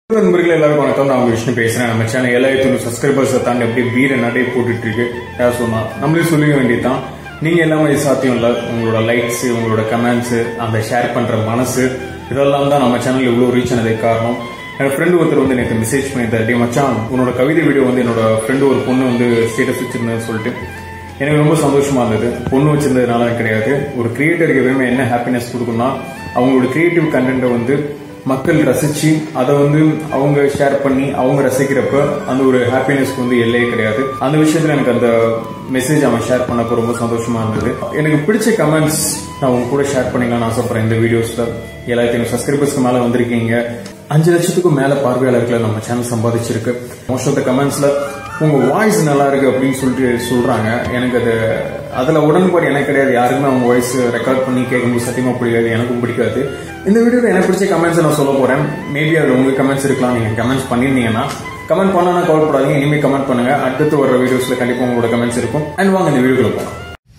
நண்பர்கள் எல்லாருக்கும் வணக்கம் நான் உங்க விஷ்ணு பேசுறேன் நம்ம சேனல் ஏழாயிரத்தி சப்ஸ்கிரைபர்ஸ் தாண்டி அப்படியே வீர நடை போட்டுட்டு இருக்கு யார் சொன்னா நம்மளே சொல்லிக்க வேண்டியதுதான் நீங்க எல்லாமே இது சாத்தியம் இல்ல உங்களோட லைக்ஸ் உங்களோட கமெண்ட்ஸ் அந்த ஷேர் பண்ற மனசு இதெல்லாம் தான் நம்ம சேனல் இவ்வளவு ரீச் ஆனதுக்கு காரணம் என் ஃப்ரெண்டு ஒருத்தர் வந்து எனக்கு மெசேஜ் பண்ணியிருந்தாரு டே மச்சான் உன்னோட கவிதை வீடியோ வந்து என்னோட ஃப்ரெண்டு ஒரு பொண்ணு வந்து ஸ்டேட்டஸ் வச்சிருந்தேன்னு சொல்லிட்டு எனக்கு ரொம்ப சந்தோஷமா இருந்தது பொண்ணு வச்சிருந்ததுனால கிடையாது ஒரு கிரியேட்டருக்கு எப்பவுமே என்ன ஹாப்பினஸ் கொடுக்கும்னா அவங்களோட கிரியேட்டிவ் கண்டென்ட்டை வந்து மக்கள் ரசிச்சு அதை வந்து அவங்க ஷேர் பண்ணி அவங்க ரசிக்கிறப்ப அந்த ஒரு ஹாப்பினஸ்க்கு வந்து எல்லையே கிடையாது அந்த விஷயத்துல எனக்கு அந்த மெசேஜ் அவன் ஷேர் பண்ணப்ப ரொம்ப சந்தோஷமா இருந்தது எனக்கு பிடிச்ச கமெண்ட்ஸ் நான் உங்க கூட ஷேர் பண்ணிக்கலாம்னு ஆசைப்படுறேன் இந்த வீடியோஸ்ல ஏழாயிரத்தி ஐநூறு சப்ஸ்கிரைபர்ஸ்க்கு மேல வந்திருக்கீங்க அஞ்சு லட்சத்துக்கும் மேல பார்வையாளர்களை நம்ம சேனல் சம்பாதிச்சிருக்கு மோஸ்ட் ஆஃப் த கமெண்ட்ஸ்ல உங்க வாய்ஸ் நல்லா இருக்கு அப்படின்னு சொல்லிட்டு சொல்றாங்க எனக்கு அது அதுல உடன்பாடு எனக்கு கிடையாது யாருக்குமே அவங்க வாய்ஸ் ரெக்கார்ட் பண்ணி கேட்கும்போது சத்தியமா பிடிக்காது எனக்கும் பிடிக்காது இந்த வீடியோல எனக்கு பிடிச்ச கமெண்ட்ஸ் நான் சொல்ல போறேன் மேபி அதுல உங்க கமெண்ட்ஸ் இருக்கலாம் நீங்க கமெண்ட்ஸ் பண்ணிருந்தீங்கன்னா கமெண்ட் பண்ணனா கவலைப்படாதீங்க இனிமே கமெண்ட் பண்ணுங்க அடுத்து வர வீடியோஸ்ல கண்டிப்பா உங்களோட கமெண்ட்ஸ் இருக்கும் அண்ட் வாங்க இந்த வீடியோக்குள்ள போலாம்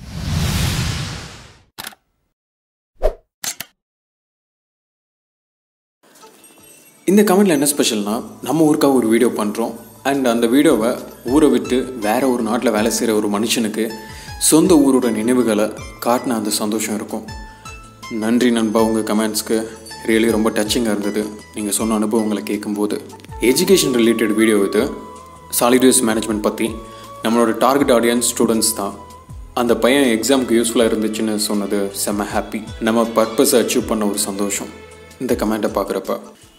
இந்த கமெண்ட்ல என்ன ஸ்பெஷல்னா நம்ம ஊருக்காக ஒரு வீடியோ பண்ணுறோம் அண்ட் அந்த வீடியோவை ஊரை விட்டு வேற ஒரு நாட்டில் வேலை செய்கிற ஒரு மனுஷனுக்கு சொந்த ஊரோட நினைவுகளை காட்டின அந்த சந்தோஷம் இருக்கும் நன்றி நண்பா உங்கள் கமெண்ட்ஸ்க்கு ரியலி ரொம்ப டச்சிங்காக இருந்தது நீங்கள் சொன்ன அனுபவங்களை கேட்கும்போது எஜுகேஷன் ரிலேட்டட் வீடியோ இது சாலிடியஸ் மேனேஜ்மெண்ட் பற்றி நம்மளோட டார்கெட் ஆடியன்ஸ் ஸ்டூடெண்ட்ஸ் தான் அந்த பையன் எக்ஸாமுக்கு யூஸ்ஃபுல்லாக இருந்துச்சுன்னு சொன்னது செம்ம ஹாப்பி நம்ம பர்பஸை அச்சீவ் பண்ண ஒரு சந்தோஷம் இந்த கமெண்ட்டை பார்க்குறப்ப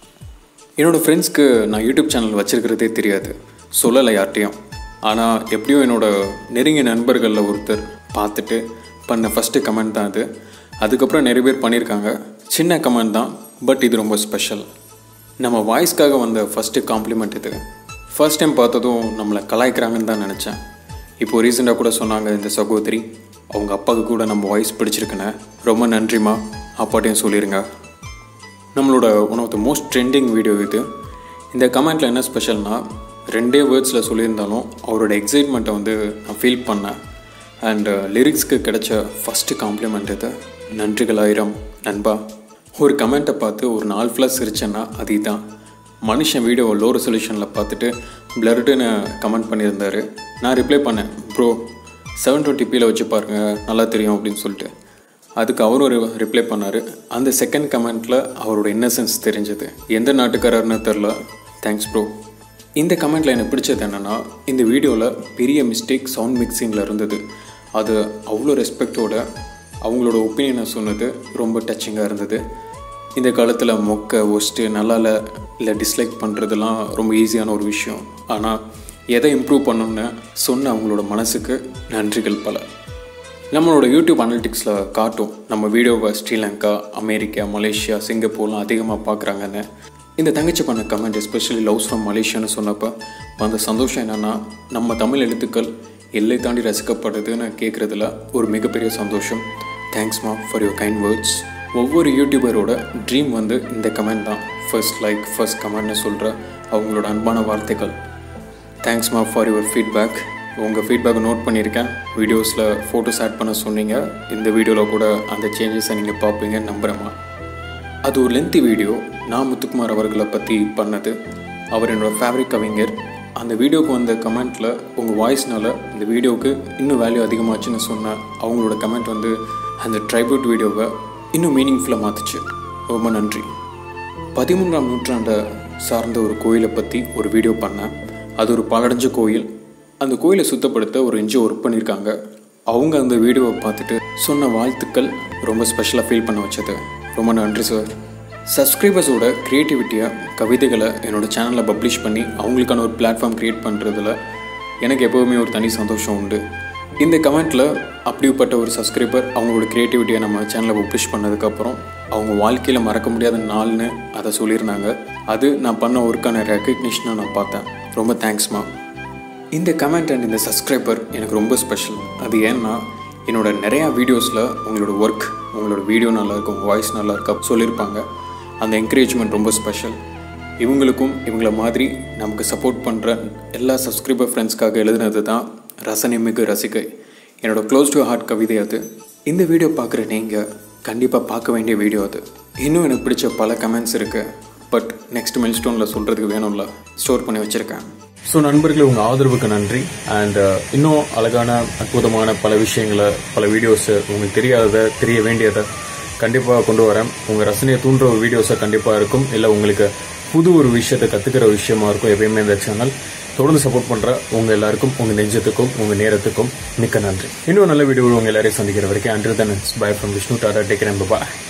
என்னோடய ஃப்ரெண்ட்ஸ்க்கு நான் யூடியூப் சேனல் வச்சிருக்கிறதே தெரியாது சொல்லலை யார்ட்டையும் ஆனால் எப்படியோ என்னோட நெருங்கிய நண்பர்களில் ஒருத்தர் பார்த்துட்டு பண்ண ஃபஸ்ட்டு கமெண்ட் தான் அது அதுக்கப்புறம் நிறைய பேர் பண்ணியிருக்காங்க சின்ன கமெண்ட் தான் பட் இது ரொம்ப ஸ்பெஷல் நம்ம வாய்ஸ்க்காக வந்த ஃபஸ்ட்டு காம்ப்ளிமெண்ட் இது ஃபர்ஸ்ட் டைம் பார்த்ததும் நம்மளை கலாய்க்கிறாங்கன்னு தான் நினச்சேன் இப்போ ரீசெண்டாக கூட சொன்னாங்க இந்த சகோதரி அவங்க அப்பாவுக்கு கூட நம்ம வாய்ஸ் பிடிச்சிருக்குன்னு ரொம்ப நன்றிம்மா அப்பாட்டையும் சொல்லிடுங்க நம்மளோட one of the most trending video இது இந்த கமெண்ட்டில் என்ன ஸ்பெஷல்னா ரெண்டே வேர்ட்ஸில் சொல்லியிருந்தாலும் அவரோட எக்ஸைட்மெண்ட்டை வந்து நான் ஃபீல் பண்ணேன் அண்ட் லிரிக்ஸ்க்கு கிடைச்ச ஃபஸ்ட்டு காம்ப்ளிமெண்ட் இது நன்றிகள் ஆயிரம் நண்பா ஒரு கமெண்ட்டை பார்த்து ஒரு நாள் ஃபுல்லாக சிரிச்சேன்னா அது தான் மனுஷன் வீடியோ லோ ரெசல்யூஷனில் பார்த்துட்டு பிளர்டுன்னு கமெண்ட் பண்ணியிருந்தாரு நான் ரிப்ளை பண்ணேன் ப்ரோ செவன் டுவெண்ட்டி பியில் வச்சு பாருங்கள் நல்லா தெரியும் அப்படின்னு சொல்லிட்டு அதுக்கு அவரும் ஒரு ரிப்ளை பண்ணார் அந்த செகண்ட் கமெண்ட்டில் அவரோட இன்னசென்ஸ் தெரிஞ்சது எந்த நாட்டுக்காரர்னு தெரில தேங்க்ஸ் ப்ரோ இந்த கமெண்ட்டில் எனக்கு பிடிச்சது என்னென்னா இந்த வீடியோவில் பெரிய மிஸ்டேக் சவுண்ட் மிக்சிங்கில் இருந்தது அது அவ்வளோ ரெஸ்பெக்டோட அவங்களோட ஒப்பீனியனை சொன்னது ரொம்ப டச்சிங்காக இருந்தது இந்த காலத்தில் மொக்க ஒஸ்ட்டு நல்லா இல்லை இல்லை டிஸ்லைக் பண்ணுறதுலாம் ரொம்ப ஈஸியான ஒரு விஷயம் ஆனால் எதை இம்ப்ரூவ் பண்ணணும்னு சொன்ன அவங்களோட மனசுக்கு நன்றிகள் பல நம்மளோட யூடியூப் அனலிட்டிக்ஸில் காட்டும் நம்ம வீடியோவை ஸ்ரீலங்கா அமெரிக்கா மலேசியா சிங்கப்பூர்லாம் அதிகமாக பார்க்குறாங்கன்னு இந்த தங்கச்சி பண்ண கமெண்ட் எஸ்பெஷலி லவ்ஸ் ஃப்ரம் மலேசியான்னு சொன்னப்போ அந்த சந்தோஷம் என்னென்னா நம்ம தமிழ் எழுத்துக்கள் எல்லை தாண்டி ரசிக்கப்படுதுன்னு கேட்குறதுல ஒரு மிகப்பெரிய சந்தோஷம் தேங்க்ஸ்மா ஃபார் யுவர் கைண்ட் வேர்ட்ஸ் ஒவ்வொரு யூடியூபரோட ட்ரீம் வந்து இந்த கமெண்ட் தான் ஃபர்ஸ்ட் லைக் ஃபர்ஸ்ட் கமெண்ட்னு சொல்கிற அவங்களோட அன்பான வார்த்தைகள் தேங்க்ஸ்மா ஃபார் யுவர் ஃபீட்பேக் உங்கள் ஃபீட்பேக்கை நோட் பண்ணியிருக்கேன் வீடியோஸில் ஃபோட்டோஸ் ஆட் பண்ண சொன்னீங்க இந்த வீடியோவில் கூட அந்த சேஞ்சஸை நீங்கள் பார்ப்பீங்கன்னு நம்புகிறேம்மா அது ஒரு லென்த்தி வீடியோ நான் முத்துக்குமார் அவர்களை பற்றி பண்ணது அவர் என்னோடய ஃபேவரட் கவிஞர் அந்த வீடியோக்கு வந்த கமெண்ட்டில் உங்கள் வாய்ஸ்னால இந்த வீடியோவுக்கு இன்னும் வேல்யூ அதிகமாச்சுன்னு சொன்ன அவங்களோட கமெண்ட் வந்து அந்த ட்ரைபியூட் வீடியோவை இன்னும் மீனிங்ஃபுல்லாக மாற்றுச்சு ரொம்ப நன்றி பதிமூன்றாம் நூற்றாண்டை சார்ந்த ஒரு கோயிலை பற்றி ஒரு வீடியோ பண்ணேன் அது ஒரு பாலடைஞ்ச கோயில் அந்த கோயிலை சுத்தப்படுத்த ஒரு என்ஜி ஒர்க் பண்ணியிருக்காங்க அவங்க அந்த வீடியோவை பார்த்துட்டு சொன்ன வாழ்த்துக்கள் ரொம்ப ஸ்பெஷலாக ஃபீல் பண்ண வச்சது ரொம்ப நன்றி சார் சப்ஸ்கிரைபர்ஸோட க்ரியேட்டிவிட்டியை கவிதைகளை என்னோடய சேனலில் பப்ளிஷ் பண்ணி அவங்களுக்கான ஒரு பிளாட்ஃபார்ம் க்ரியேட் பண்ணுறதுல எனக்கு எப்போவுமே ஒரு தனி சந்தோஷம் உண்டு இந்த கமெண்ட்டில் அப்படிப்பட்ட ஒரு சப்ஸ்கிரைபர் அவங்களோட க்ரியேட்டிவிட்டியை நம்ம சேனலில் பப்ளிஷ் பண்ணதுக்கப்புறம் அவங்க வாழ்க்கையில் மறக்க முடியாத நாள்னு அதை சொல்லியிருந்தாங்க அது நான் பண்ண ஒர்க்கான ரெக்கக்னிஷனாக நான் பார்த்தேன் ரொம்ப தேங்க்ஸ்மா இந்த கமெண்ட் அண்ட் இந்த சப்ஸ்கிரைபர் எனக்கு ரொம்ப ஸ்பெஷல் அது ஏன்னா என்னோட நிறையா வீடியோஸில் உங்களோட ஒர்க் உங்களோட வீடியோ நல்லா இருக்கும் வாய்ஸ் நல்லா இருக்கா சொல்லியிருப்பாங்க அந்த என்கரேஜ்மெண்ட் ரொம்ப ஸ்பெஷல் இவங்களுக்கும் இவங்கள மாதிரி நமக்கு சப்போர்ட் பண்ணுற எல்லா சப்ஸ்கிரைபர் ஃப்ரெண்ட்ஸ்க்காக எழுதுனது தான் ரசனைமிகு ரசிகை என்னோட க்ளோஸ் டு ஹார்ட் கவிதை அது இந்த வீடியோ பார்க்குற நீங்கள் கண்டிப்பாக பார்க்க வேண்டிய வீடியோ அது இன்னும் எனக்கு பிடிச்ச பல கமெண்ட்ஸ் இருக்குது பட் நெக்ஸ்ட் மெயில் ஸ்டோனில் சொல்கிறதுக்கு வேணும்ல ஸ்டோர் பண்ணி வச்சுருக்கேன் ஸோ நண்பர்களே உங்கள் ஆதரவுக்கு நன்றி அண்ட் இன்னும் அழகான அற்புதமான பல விஷயங்களை பல வீடியோஸு உங்களுக்கு தெரியாததை தெரிய வேண்டியதை கண்டிப்பாக கொண்டு வரேன் உங்கள் ரசனையை தூண்டுற ஒரு வீடியோஸை கண்டிப்பாக இருக்கும் இல்லை உங்களுக்கு புது ஒரு விஷயத்தை கற்றுக்கிற விஷயமா இருக்கும் எப்பயுமே இந்த சேனல் தொடர்ந்து சப்போர்ட் பண்ணுற உங்கள் எல்லாருக்கும் உங்கள் நெஞ்சத்துக்கும் உங்கள் நேரத்துக்கும் மிக்க நன்றி இன்னும் நல்ல வீடியோ உங்கள் எல்லாரையும் சந்திக்கிற வரைக்கும் until then bye from Vishnu tata take bye